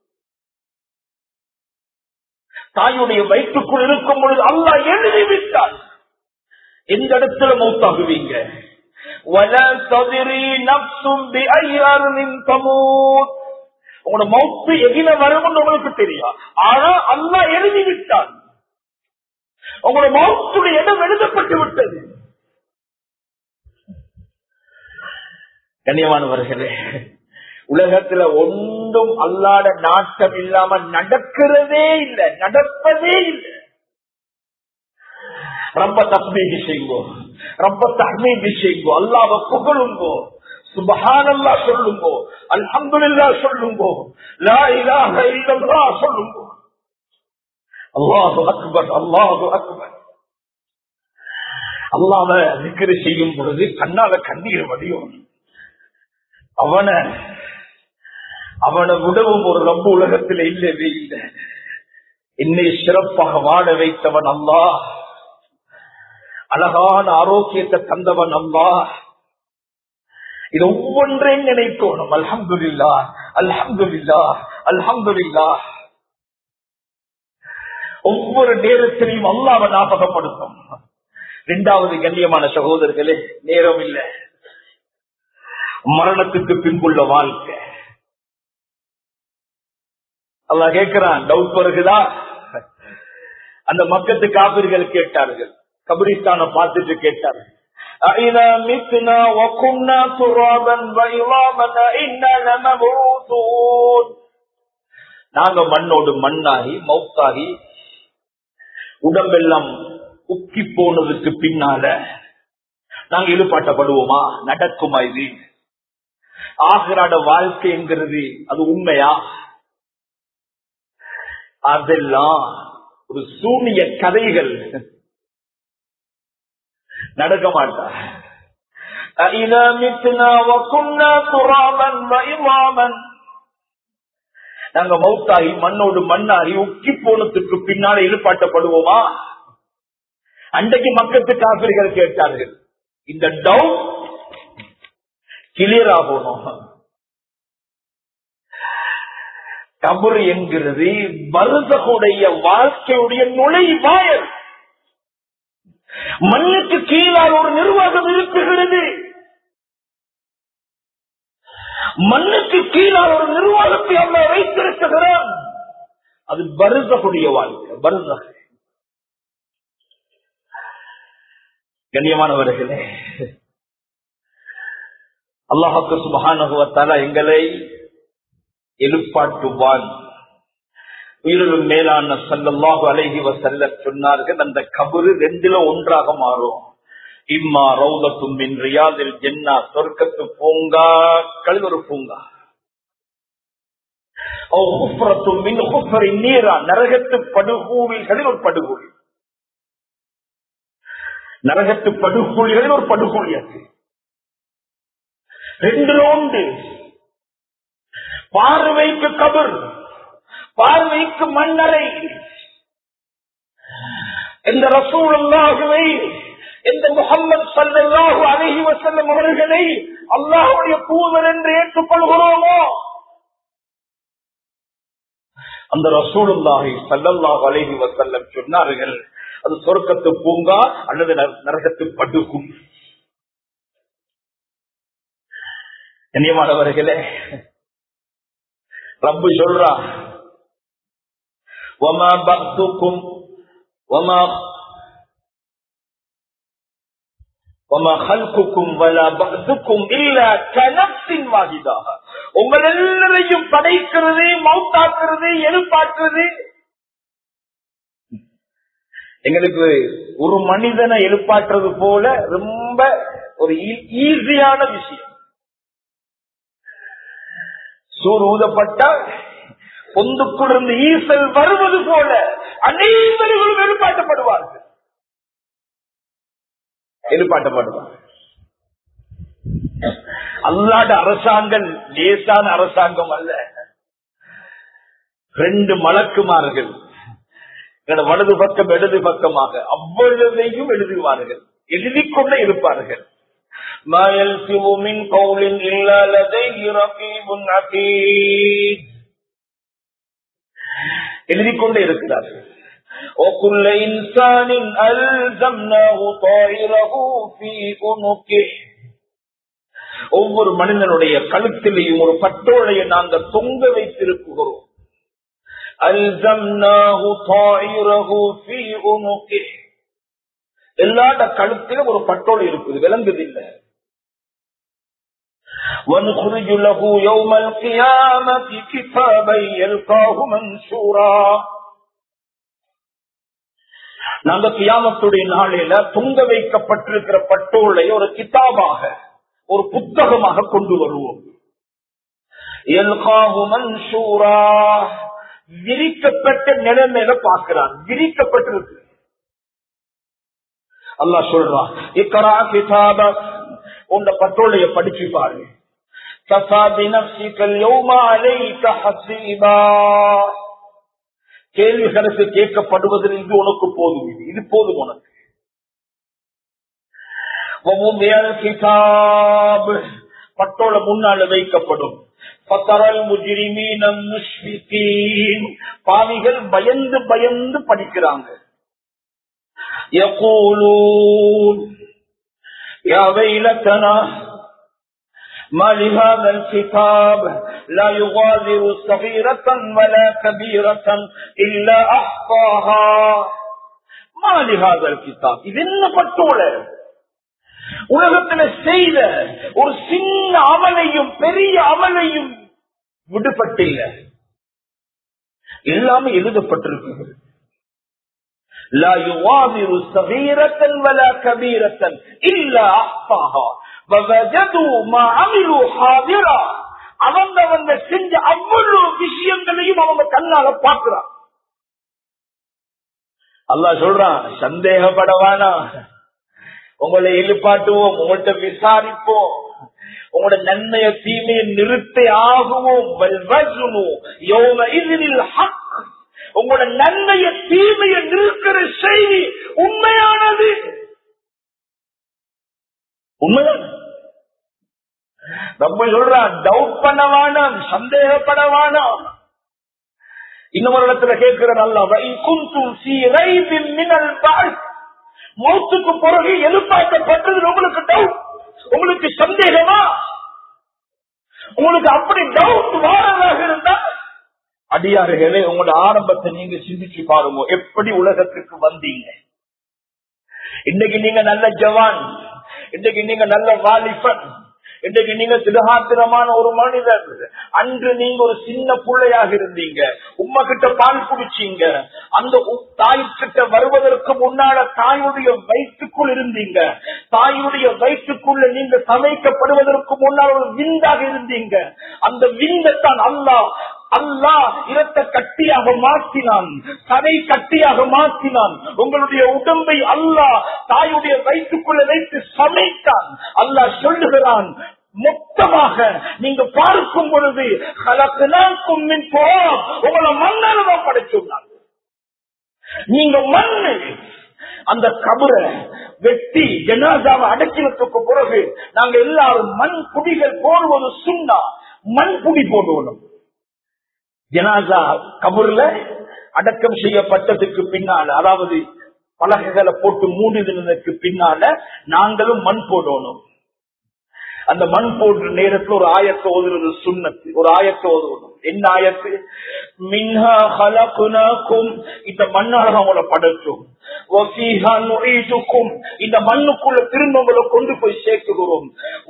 தாயுடைய வயிற்றுக்குள் இருக்கும் பொழுது அல்லாஹ் எழுதி விட்டான் எந்த இடத்துல மௌத்தாகுவீங்க ولا تدري نفس بأي أرض تموت உங்களோட மௌத்து எகில வரும்னு உங்களுக்கு தெரியும் ஆனா அல்லா எழுதி விட்டான் உங்களோட மௌத்துடைய இடம் எழுதப்பட்டு விட்டது கண்ணியமானவர்களே உலகத்துல ஒன்றும் அல்லாட நாட்டம் இல்லாம நடக்கிறதே இல்லை நடப்பதே இல்லை ரொம்ப தஸ்மீகி செய்யுங்கோ ரொம்ப தஹ்மீகி செய்யுங்கோ அல்லாவ புகழுங்கோ சுபஹானல்லா சொல்லுங்கோ அல்ஹம்துலில்லா சொல்லுங்கோ லா இலாஹ இல்லல்லாஹ் சொல்லுங்கோ அல்லாஹு அக்பர் அல்லாஹு அக்பர் அல்லாவ விக்கிரி செய்யும் பொழுது கண்ணால கண்ணீர் வடியும் அவனை அவனை விடவும் ஒரு ரொம்ப உலகத்தில் இல்லவே இல்லை என்னை சிறப்பாக வாழ வைத்தவன் அல்லா அழகான ஆரோக்கியத்தை தந்தவன் அல்லா இது ஒவ்வொன்றையும் நினைக்கணும் அல்ஹம்துல்லா அல்ஹம்துல்லா அல்ஹம்துல்லா ஒவ்வொரு நேரத்திலையும் அல்லாவை ஞாபகப்படுத்தும் இரண்டாவது கண்ணியமான சகோதரர்களே நேரம் இல்லை மரணத்துக்கு பின்புள்ள வாழ்க்கை அல்லா கேட்கிறான் டவுட் வருகுதா அந்த மக்கத்து காவிர்கள் கேட்டார்கள் கபிரிஸ்தான பார்த்துட்டு கேட்டார்கள் أَإِذَا مِتْنَا وَكُنَّا تُرَابًا وَعِظَامًا أَإِنَّا لَمَبْعُوثُونَ நாங்க மண்ணோடு மண்ணாகி மௌத்தாகி உடம்பெல்லாம் உக்கி போனதுக்கு பின்னால நாங்க ஈடுபாட்டப்படுவோமா நடக்குமா இது ஆகிறாட வாழ்க்கைங்கிறது அது உண்மையா அதெல்லாம் ஒரு சூனிய கதைகள் நடக்க மாட்டா أَإِذَا مِتْنَا وَكُنَّا تُرَابًا وَعِظَامًا நாங்க மௌத்தாகி மண்ணோடு மண்ணாகி உக்கி போனதுக்கு பின்னால ஈடுபாட்டப்படுவோமா அன்றைக்கு மக்கத்து காப்பிரிகள் கேட்டார்கள் இந்த டவுட் கிளியர் ஆகணும் கபர் என்கிறது வருதகுடைய வாழ்க்கையுடைய நுழைவாயல் மண்ணுக்கு கீழால் ஒரு நிர்வாகம் இருக்குகிறது மண்ணுக்கு கீழால் ஒரு நிர்வாகத்தை அல்ல வைத்திருக்கிறான் அது பருதகுடைய வாழ்க்கை பருதக கண்ணியமானவர்களே அல்லாஹாக்கு சுபகானுவத்தால எங்களை எழுப்பாட்டுவான் உயிரிலும் மேலான சல்லல்லாஹு அலைஹி வசல்ல சொன்னார்கள் அந்த கபரு ரெண்டுல ஒன்றாக மாறும் இம்மா ரௌதத்தும் மின் ரியாதில் ஜென்னா சொர்க்கத்து பூங்காக்கள் ஒரு பூங்கா மின் நீரா நரகத்து படுகூலிகளில் ஒரு படுகூலி நரகத்து படுகூலிகளில் ஒரு படுகூலி அது ரெண்டுல உண்டு பார்வைக்கு கபர் பார்வைக்கு மண்ணறை இந்த ரசூலுல்லாஹுவை இந்த முகமது சல்லாஹு அலஹி வசல்லம் அவர்களை அல்லாஹுடைய தூதர் என்று ஏற்றுக்கொள்கிறோமோ அந்த ரசூலுல்லாஹி சல்லல்லாஹு அலஹி வசல்லம் சொன்னார்கள் அது சொர்க்கத்து பூங்கா அல்லது நரகத்து படுக்கும் கண்ணியமானவர்களே ரப்பு சொல்றா وما بعضكم وما وما خلقكم ولا بعضكم الا كنفس واحده உங்கள் எல்லாரையும் படைக்கிறது மவுத்தாக்குறது எழுப்பாக்குறது எங்களுக்கு ஒரு மனிதனை எழுப்பாற்றுறது போல ரொம்ப ஒரு ஈஸியான விஷயம் சூர் ஊதப்பட்டால் பொந்துக்குளிர்ந்து ஈசல் வருவது போல அனைவர்களும் எதிர்பார்க்கப்படுவார்கள் எதிர்பார்க்கப்படுவார்கள் அல்லாட அரசாங்கம் லேசான அரசாங்கம் அல்ல ரெண்டு மலக்குமார்கள் வலது பக்கம் இடது பக்கமாக அவ்வளவையும் எழுதுவார்கள் எழுதிக் கொண்டே இருப்பார்கள் ما يلفظ من قول إلا لديه رقيب عتيد எழுதிக் கொண்டே இருக்கிறார்கள் وكل إنسان ألزمناه طائره في عنقه ஒவ்வொரு மனிதனுடைய கழுத்திலையும் ஒரு பட்டோலையை நாங்கள் தொங்க வைத்திருக்கிறோம் அல்சம்னாஹு தாயிரஹு ஃபீ உனுகி எல்லாட கழுத்திலும் ஒரு பட்டோலை இருக்குது விளங்குது இல்லை ونخرج له يوم القيامة كتابا يلقاه منشورا நாங்க கியாமத்துடைய நாளில துங்க வைக்கப்பட்டிருக்கிற பட்டோலை ஒரு கிதாபாக ஒரு புத்தகமாக கொண்டு வருவோம் எல்காஹு மன்சூரா விரிக்கப்பட்ட நிலைமையில பார்க்கிறான் விரிக்கப்பட்டிருக்கு அல்லா சொல்றான் இக்கரா கிதாப உண்ட பட்டோலைய படிச்சு பாருங்க கேள்விகளுக்கு கேட்கப்படுவதில் இது உனக்கு போதும் இது இது போதும் உனக்கு கிதாப் பட்டோல முன்னால வைக்கப்படும் பத்தரல் முஜிரிமீனம் பாவிகள் பயந்து பயந்து படிக்கிறாங்க يقولون يا ويلتنا ما لهذا الكتاب لا يغادر صغيرة ولا كبيرة إلا أحصاها ما لهذا الكتاب إذن பட்டோல உலகத்துல செய்த ஒரு சின்ன அமலையும் பெரிய அமலையும் விடுபட்டில்ல எல்லாமே எழுதப்பட்டிருக்கு لا يغادر صغيرة ولا كبيرة إلا أحصاها ووجدوا ما عملوا حاضرا அவங்க அவங்க செஞ்ச அவ்வளவு விஷயங்களையும் அவங்க கண்ணால பாக்குறான் அல்லா சொல்றான் சந்தேகப்படவானா உங்களை எழுப்பாட்டுவோம் உங்கள்கிட்ட விசாரிப்போம் உங்களோட நன்மைய தீமையை நிறுத்தி ஆகுவோம் உங்களோட நன்மைய தீமைய நிறுக்கிற செய்தி உண்மையானது உண்மையான நம்ம சொல்றான் டவுட் பண்ண வேணாம் சந்தேகப்பட வேணாம் இன்னொரு இடத்துல கேட்கிற நல்லா மௌத்துக்கு பிறகு எதிர்பார்க்கப்பட்டது உங்களுக்கு டவுட் உங்களுக்கு சந்தேகமா உங்களுக்கு அப்படி டவுட் வாரதாக இருந்தா அடியார்களே உங்களோட ஆரம்பத்தை நீங்க சிந்திச்சு பாருங்க எப்படி உலகத்துக்கு வந்தீங்க இன்னைக்கு நீங்க நல்ல ஜவான் இன்னைக்கு நீங்க நல்ல வாலிபன் இன்றைக்கு நீங்க திடகாத்திரமான ஒரு மனிதர் அன்று நீங்க ஒரு சின்ன பிள்ளையாக இருந்தீங்க உமா கிட்ட பால் குடிச்சீங்க அந்த தாய் கிட்ட வருவதற்கு முன்னால தாயுடைய வயிற்றுக்குள் இருந்தீங்க தாயுடைய வயிற்றுக்குள்ள நீங்க சமைக்கப்படுவதற்கு முன்னால் ஒரு விந்தாக இருந்தீங்க அந்த விந்தத்தான் அல்லா அல்லா இரத்த கட்டியாக மாற்றினான் தலை கட்டியாக மாற்றினான் உங்களுடைய உடம்பை அல்லா தாயுடைய வயிற்றுக்குள்ள வைத்து சமைத்தான் அல்லா சொல்லுகிறான் மொத்தமாக நீங்க பார்க்கும் பொழுது உங்களை மண்ணால தான் படைச்சுள்ளாங்க நீங்க மண்ணு அந்த கபரை வெட்டி ஜனாதாவை அடக்கினத்துக்கு பிறகு நாங்க எல்லாரும் மண் குடிகள் போடுவது சுண்ணா மண் குடி போடுவோம் ஜனாசா கபூர்ல அடக்கம் செய்யப்பட்டதுக்கு பின்னால அதாவது பலகைகளை போட்டு மூடினதுக்கு பின்னால நாங்களும் மண் போடணும் அந்த மண் போடுற நேரத்துல ஒரு ஆயத்தை ஓதுறது சுண்ணத்து ஒரு ஆயத்தை ஓதுவணும் என்ன ஆயத்து மின்ஹா ஹலகுனாக்கும் இந்த மண்ணாக அவங்கள படைச்சோம் இந்த மண்ணுக்குள்ள திரும்ப உங்களை கொண்டு போய் சேர்க்குகிறோம்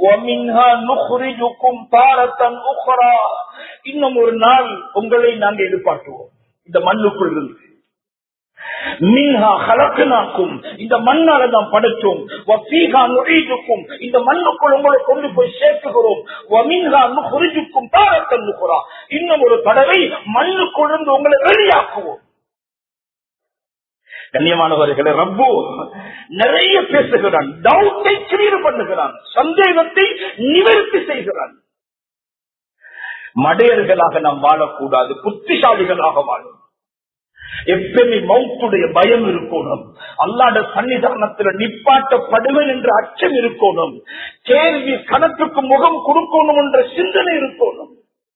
இன்னும் ஒரு நாள் உங்களை நாங்கள் எதிர்பார்க்குவோம் இந்த மண்ணுக்குள் இருந்து மின்ஹா கலக்கனாக்கும் இந்த மண்ணால நாம் படைச்சோம் நுழைக்கும் இந்த மண்ணுக்குள் உங்களை கொண்டு போய் சேர்க்குகிறோம் குறிஞ்சுக்கும் தாரத்தன் நுகுறா இன்னும் ஒரு தடவை மண்ணுக்குள் இருந்து உங்களை வெளியாக்குவோம் கண்ணியமானவர்களை ரப்பு நிறைய பேசுகிறான் டவுட்டை கிளியர் பண்ணுகிறான் சந்தேகத்தை நிவர்த்தி செய்கிறான் மடையர்களாக நாம் வாழக்கூடாது புத்திசாலிகளாக வாழும் எப்பயுமே மௌத்துடைய பயம் இருக்கணும் அல்லாட சன்னிதானத்தில் நிப்பாட்டப்படுவேன் என்ற அச்சம் இருக்கணும் கேள்வி கணக்குக்கு முகம் கொடுக்கணும் என்ற சிந்தனை இருக்கணும்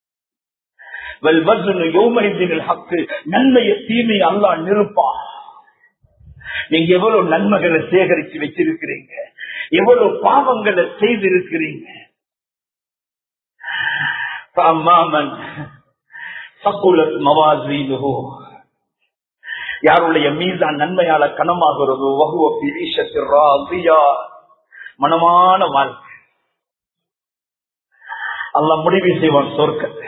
நன்மைய தீமை அல்லா நிருப்பா நீங்க எவ்வளவு நன்மைகளை சேகரித்து வச்சிருக்கிறீங்க எவ்வளவு பாவங்களை செய்திருக்கிறீங்க யாருடைய மீதான் நன்மையால கனமாகிறது மனமான வாழ்க்கை அல்ல முடிவு செய்வான் சொர்க்கத்தை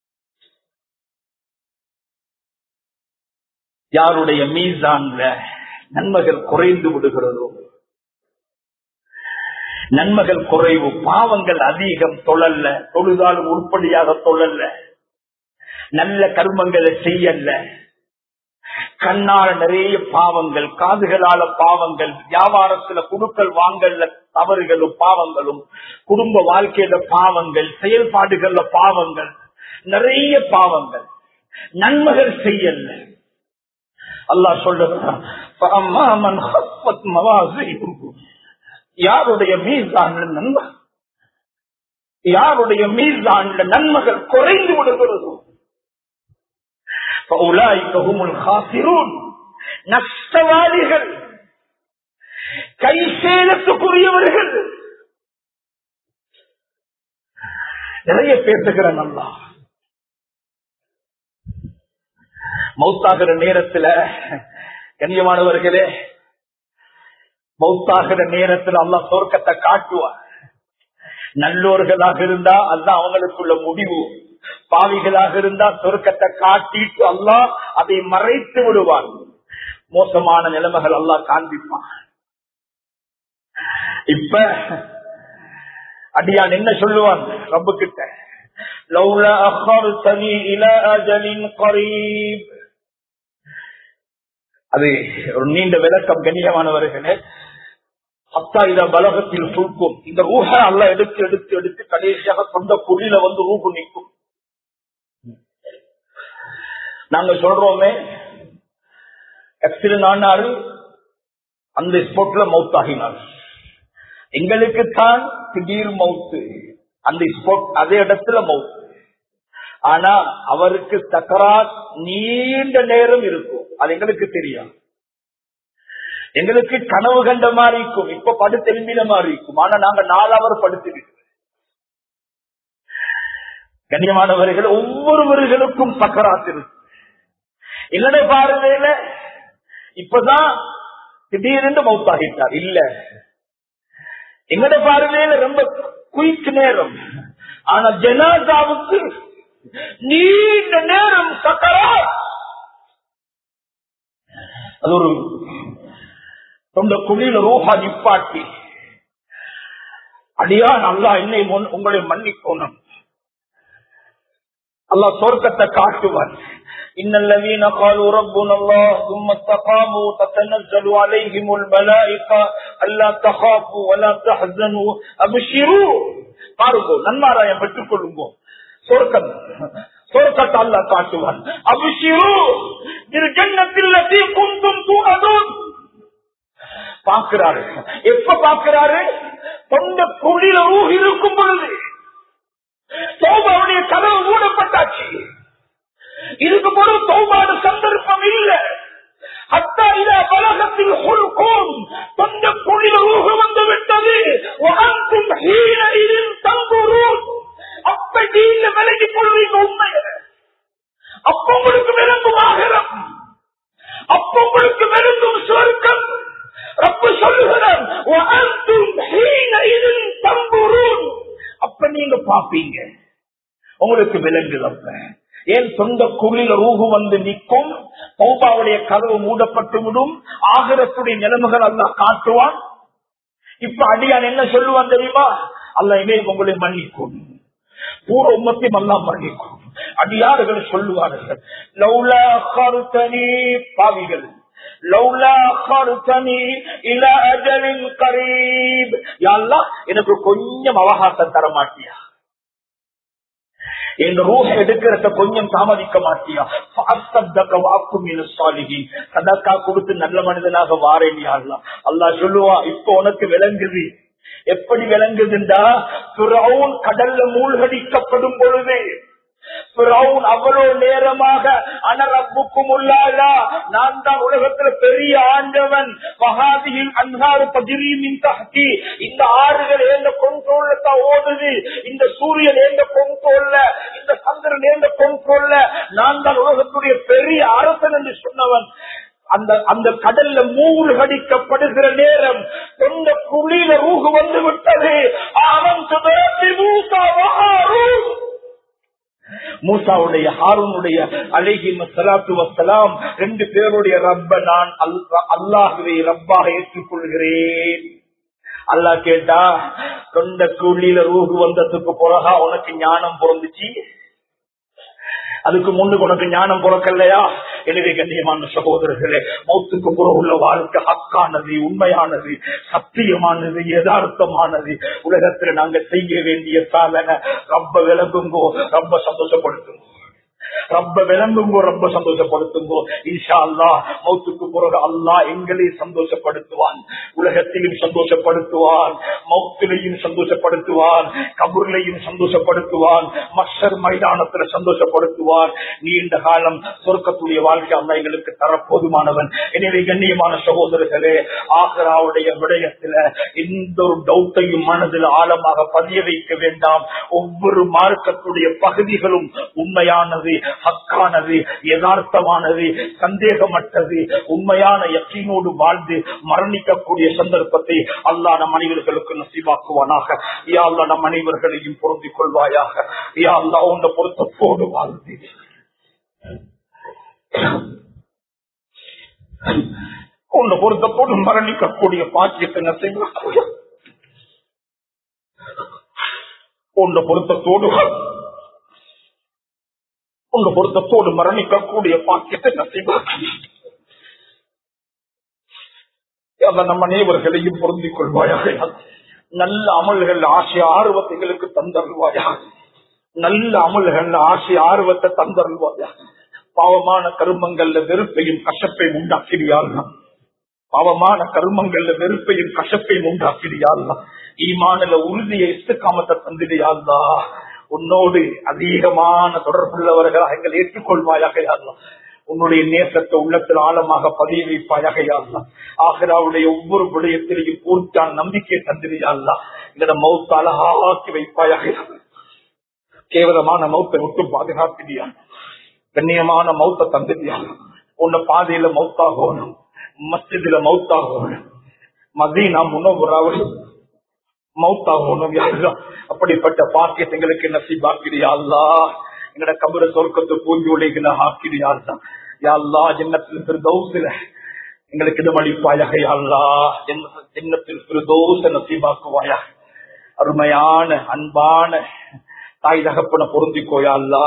யாருடைய மீசான்ல நன்மைகள் குறைந்து விடுகிறதோ நன்மைகள் குறைவு பாவங்கள் அதிகம் தொழல்ல தொழுதாலும் உருப்படியாக தொழல்ல நல்ல கர்மங்களை செய்யல கண்ணால நிறைய பாவங்கள் காதுகளால பாவங்கள் வியாபாரத்துல குடுக்கல் வாங்கல்ல தவறுகளும் பாவங்களும் குடும்ப வாழ்க்கையில பாவங்கள் செயல்பாடுகள்ல பாவங்கள் நிறைய பாவங்கள் நன்மைகள் செய்யல அல்லா சொல்லுகிறான் யாருடைய மீசான்ல நன்மை யாருடைய மீசான்ல நன்மைகள் குறைந்து விடுகிறதோ நஷ்டவாதிகள் கை சேலத்துக்குரியவர்கள் நிறைய பேசுகிற நல்லா மௌத்தாகிற நேரத்துல கண்ணியமானவர்களே மௌத்தாகிற நேரத்தில் அல்லா சொர்க்கத்தை காட்டுவார் நல்லோர்களாக இருந்தா அதுதான் அவங்களுக்குள்ள முடிவு பாவிகளாக இருந்தா சொர்க்கத்தை காட்டிட்டு அல்லா அதை மறைத்து விடுவான் மோசமான நிலைமைகள் அல்லா காண்பிப்பான் இப்ப அடியான் என்ன சொல்லுவான் ரப்பு கிட்ட லவ்லா அஹர்தனி இலா அஜலின் கரீப் அது ஒரு நீண்ட விளக்கம் கண்ணியமானவர்களே அத்தா இத பலகத்தில் சுருக்கும் இந்த ரூஹ அல்ல எடுத்து எடுத்து எடுத்து கடைசியாக சொந்த பொருளில வந்து ரூபு நிற்கும் நாங்க சொல்றோமே எக்ஸிடென்ட் ஆனாரு அந்த ஸ்பாட்ல மவுத்தாகினார் எங்களுக்கு தான் திடீர் மவுத்து அந்த ஸ்பாட் அதே இடத்துல மவுத்து ஆனா அவருக்கு சக்கராத் நீண்ட நேரம் இருக்கும் அது எங்களுக்கு தெரியும் எங்களுக்கு கனவு கண்ட மாதிரி இருக்கும் இப்ப படுத்து எழுந்தின மாதிரி இருக்கும் ஆனா நாங்க நாலாவர் படுத்துக்கிட்டு கண்ணியமானவர்கள் ஒவ்வொருவர்களுக்கும் சக்கராத் இருக்கு என்னுடைய பார்வையில இப்பதான் திடீரென்று மவுத்தாகிட்டார் இல்ல எங்கட பார்வையில ரொம்ப குயிக் நேரம் ஆனா ஜனாதாவுக்கு நீண்ட நேரம் சக்கரா அது ஒரு சொந்த குழியில ரூஹா நிப்பாட்டி அடியா நல்லா என்னை முன்- உங்களை மன்னிக்கணும் அல்லாஹ் சொர்க்கத்தை காட்டுவான் إن الذين قالوا ربنا الله ثم استقاموا تتنزل عليهم الملائكة ألا تخافوا ولا تحزنوا أبشروا பாருங்கோ நன்மாராயம் பெற்றுக் கொள்ளுங்கோ சொர்க்கம் சொர்க்கத்தை அல்லா காட்டுவான் அபிஷிரு திரு ஜன்னத்தில் குந்தும் தூணதும் பார்க்கிறாரு எப்ப பார்க்கிறாரு தொண்ட குழியில ஊகி இருக்கும் பொழுது தோபாவுடைய கதவு மூடப்பட்டாச்சு இதுக்கு பொழுது தோபாடு சந்தர்ப்பம் இல்ல அத்தா இத பலகத்தில் கொள்கோம் தொண்ட குழியில ஊக வந்து விட்டது வகந்தும் ஹீன இதில் தங்குறோம் அப்ப நீங்க விலகி கொள்வீங்க உண்மையில அப்ப உங்களுக்கு விளங்கும் ஆகிரம் அப்ப உங்களுக்கு விளங்கும் சொர்க்கம் ரப்ப சொல்லுகிறார் "வஅன்தும் ஹீனஇதின் தம்புரூன்." அப்ப நீங்க பாப்பீங்க உங்களுக்கு விலங்குது அப்ப ஏன் சொந்த குழியில ரூகு வந்து நிற்கும் பௌபாவுடைய கதவு மூடப்பட்டு விடும் ஆகரத்துடைய நிலைமைகள் எல்லாம் காட்டுவான் இப்ப அடியான் என்ன சொல்லுவான் தெரியுமா அல்ல இமே உங்களை மன்னிக்கும் பூர்வ உம்மத்தையும் எல்லாம் மன்னிக்கும் அடியார்கள் சொல்லுவார்கள் லௌலா கருத்தனி பாவிகள் லௌலா கருத்தனி இல அஜலின் கரீப் யாழ்லா எனக்கு கொஞ்சம் அவகாசம் தர மாட்டியா எங்க ரூஹ எடுக்கிறத கொஞ்சம் தாமதிக்க மாட்டியா ஃபாஸ்தப்தக வாக்கும் மின ஸாலிஹீன். சதக்கா கொடுத்து நல்ல மனிதனாக வாரேன் யா அல்லாஹ் அல்லாஹ் சொல்லுவா இப்போ உனக்கு விளங்குது எப்படி விளங்குதுண்டா ஃபிரௌன் கடல்ல மூழ்கடிக்கப்படும் பொழுது ஃபிரௌன் அவ்வளவு நேரமாக அனரப்புக்கும் உள்ளாரா நான் தான் உலகத்துல பெரிய ஆண்டவன் மகாதியில் அன்றாறு பதிரியின் தகி இந்த ஆறுகள் ஏந்த கொண்டோல்ல தான் ஓடுது இந்த சூரியன் ஏந்த கொண்டோல்ல இந்த சந்திரன் ஏந்த கொண்டோல்ல நான் தான் உலகத்துடைய பெரிய அரசன் என்று சொன்னவன் அந்த அந்த கடல்ல மூழ்கடிக்கப்படுகிற நேரம் சொந்த குழியில ரூகு வந்து விட்டது அவன் சுதரத்தில் மூசா வஹாரூன் மூசாவுடைய ஹாரூனுடைய அழகி சலாத்து வசலாம் ரெண்டு பேருடைய ரப்ப நான் அல்- அல்லாஹுவை ரப்பாக ஏற்றுக்கொள்கிறேன் அல்லாஹ் கேட்டா தொண்ட குழியில ரூகு வந்ததுக்கு பிறகா உனக்கு ஞானம் பிறந்துச்சு அதுக்கு முன்னுக்கு உனக்கு ஞானம் பிறக்கலையா எனவே கண்ணியமான சகோதரர்களே மௌத்துக்கு புற உள்ள வாழ்க்கை ஹக்கானது உண்மையானது சத்தியமானது யதார்த்தமானது உலகத்துல நாங்க செய்ய வேண்டிய சாதனை ரொம்ப விளங்குங்கோ ரொம்ப சந்தோஷப்படுத்துங்கோ ரொம்ப விளங்குங்கோ ரொம்ப சந்தோஷப்படுத்துங்கோ இன்ஷா அல்லா மௌத்துக்கு பிறகு அல்லாஹ் எங்களையும் சந்தோஷப்படுத்துவான் உலகத்திலும் சந்தோஷப்படுத்துவான் மௌத்திலையும் சந்தோஷப்படுத்துவான் கபூர்லையும் சந்தோஷப்படுத்துவான் மஷர் மைதானத்துல சந்தோஷப்படுத்துவான் நீண்ட காலம் சொர்க்கத்துடைய வாழ்க்கை அல்லா எங்களுக்கு தர போதுமானவன் எனவே கண்ணியமான சகோதரர்களே ஆகராவுடைய விடயத்துல எந்த ஒரு டவுட்டையும் மனதில் ஆழமாக பதிய வைக்க வேண்டாம் ஒவ்வொரு மார்க்கத்துடைய பகுதிகளும் உண்மையானது ஹக்கானது யதார்த்தமானது சந்தேகமற்றது உண்மையான யக்கீனோடு வாழ்ந்து மரணிக்கக்கூடிய சந்தர்ப்பத்தை அல்லா நம் அனைவர்களுக்கு நசிவாக்குவானாக யா அல்லா நம் அனைவர்களையும் பொருந்திக் கொள்வாயாக யா அல்லா உன்னை பொருத்தத்தோடு வாழ்ந்து உன்னை பொருத்தத்தோடு மரணிக்கக்கூடிய பாக்கியத்தை நசிவாக்குவாயாக உண்ட பொருத்தத்தோடு உண்ட பொருத்தத்தோடு மரணிக்கக்கூடிய பாக்கியத்தை நசைவாக்கி நம்ம அனைவர்களையும் பொருந்திக் கொள்வாயாக நல்ல அமல்கள் ஆசை ஆர்வத்தைகளுக்கு தந்தருள்வாயா நல்ல அமல்கள் ஆசை ஆர்வத்தை தந்தருள்வாயா பாவமான கருமங்கள்ல வெறுப்பையும் கசப்பையும் உண்டாக்கிறியாள்னா பாவமான கருமங்கள்ல வெறுப்பையும் கசப்பையும் உண்டாக்கிறியாள்னா ஈமானில உறுதியை இஸ்துக்காமத்தை தந்திரியாள்லா உன்னோடு அதிகமான தொடர்புள்ளவர்களாக எங்கள் ஏற்றுக்கொள்வாயாக யாருலாம் உன்னுடைய நேசத்தை உள்ளத்தில் ஆழமாக பதிய வைப்பாயாக யாருலாம் ஆகராவுடைய ஒவ்வொரு விடயத்திலையும் பூர்த்தியான நம்பிக்கை தந்திரியாள்லா எங்களோட மௌத்த அழகாக்கி வைப்பாயாக கேவலமான மௌத்தை விட்டு பாதுகாப்பிடியா கண்ணியமான மௌத்த தந்திரியா உன்ன பாதையில மௌத்தாகணும் மஸ்ஜிதுல மௌத்தாகணும் மதீனா முன்னோராவது மௌத்தாகணும் யாருதான் அப்படிப்பட்ட பாக்கியத்தை எங்களுக்கு நசிபாக்கிறியா அல்லா எங்கட கபர சொர்க்கத்து பூஞ்சோலைகளை ஆக்கிறியா தான் யாழ்லா ஜன்னத்தில் பிரதோசில எங்களுக்கு இது மடிப்பாயாக யாழ்லா ஜன்னத்தில் பிரதோச நசீபாக்குவாயா அருமையான அன்பான தாய் தகப்பன பொருந்திக்கோயாள்லா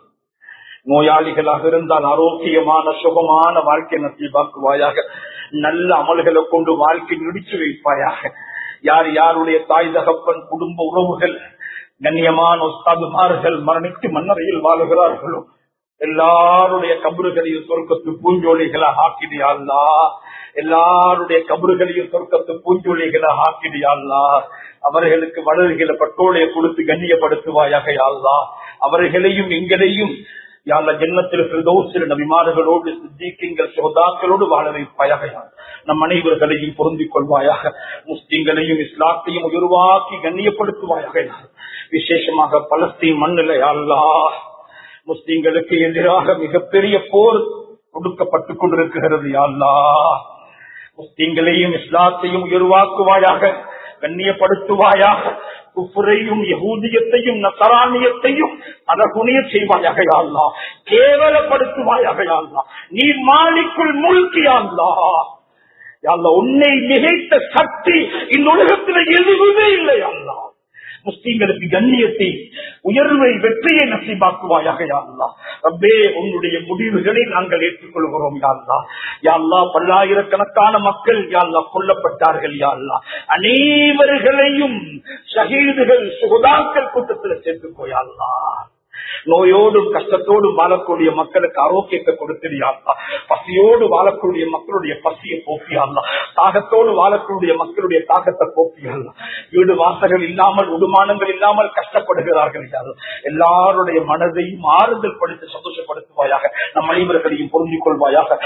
நோயாளிகளாக இருந்தால் ஆரோக்கியமான சுகமான வாழ்க்கை நசீபாக்குவாயாக நல்ல அமல்களை கொண்டு வாழ்க்கை நடிச்சு வைப்பாயாக யார் யாருடைய தாய் தகப்பன் குடும்ப உறவுகள் கண்ணியமான உஸ்தாதுமார்கள் மரணித்து மன்னரையில் வாழுகிறார்களோ எல்லாருடைய கபறுகளையும் சொர்க்கத்து பூஞ்சோலிகளை ஆக்கிடியாள்லா எல்லாருடைய கபறுகளையும் சொர்க்கத்து பூஞ்சோலிகளை ஆக்கிடியாள்லா அவர்களுக்கு வளர்களை பட்டோலையை கொடுத்து கண்ணியப்படுத்துவாயாக யாழ்லா அவர்களையும் எங்களையும் யாழ்ல ஜென்னத்தில் பிரதோசில நபிமார்களோடு சித்திக்கிங்கள் சோதாக்களோடு வாழ வைப்பாயாக நம் அனைவர்களையும் பொருந்திக் கொள்வாயாக முஸ்லிம்களையும் இஸ்லாத்தையும் உருவாக்கி கண்ணியப்படுத்துவாயாக விசேஷமாக பலஸ்தீன் மண்ணில் அல்லா முஸ்லிம்களுக்கு எதிராக மிகப்பெரிய போர் கொடுக்கப்பட்டுக் கொண்டிருக்கிறது அல்லா முஸ்லிம்களையும் இஸ்லாத்தையும் உருவாக்குவாயாக கண்ணியப்படுத்துவாயாக குப்புரையும் யகூதியத்தையும் நசராணியத்தையும் அதகுனிய செய்வாயாக யாழ்லா கேவலப்படுத்துவாயாக யாழ்லா நீ மாலிக்குள் மூழ்கியாள்லா யாழ்லா உன்னை நிகைத்த சக்தி இந்த உலகத்தில் எதுவுமே இல்லை அல்லா முஸ்லீம்களுக்கு கண்ணியத்தை உயர்வை வெற்றியை நசீபாக்குவாயாக யாழ்லா ரப்பே உன்னுடைய முடிவுகளை நாங்கள் ஏற்றுக்கொள்கிறோம் யாழ்லா யாழ்லா பல்லாயிரக்கணக்கான மக்கள் யாழ்லா கொல்லப்பட்டார்கள் யாழ்லா அனைவர்களையும் ஷஹீதுகள் சுகதாக்கள் கூட்டத்தில் சேர்த்துக்கோ யாழ்லா நோயோடும் கஷ்டத்தோடும் வாழக்கூடிய மக்களுக்கு ஆரோக்கியத்தை கொடுத்திரியாங்களா பசியோடு வாழக்கூடிய மக்களுடைய பசியை போக்கியாங்களா தாகத்தோடு வாழக்கூடிய மக்களுடைய தாகத்தை போக்கியாங்களா வீடு வாசல்கள் இல்லாமல் உடுமானங்கள் இல்லாமல் கஷ்டப்படுகிறார்கள் எல்லாருடைய மனதையும் ஆறுதல் படுத்தி சந்தோஷப்படுத்துவாயாக நம் அனைவர்களையும் பொருந்திக் கொள்வாயாக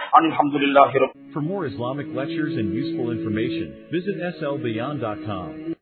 அலமதுல்லாஹிரம் For more Islamic lectures and useful information, visit slbeyond.com.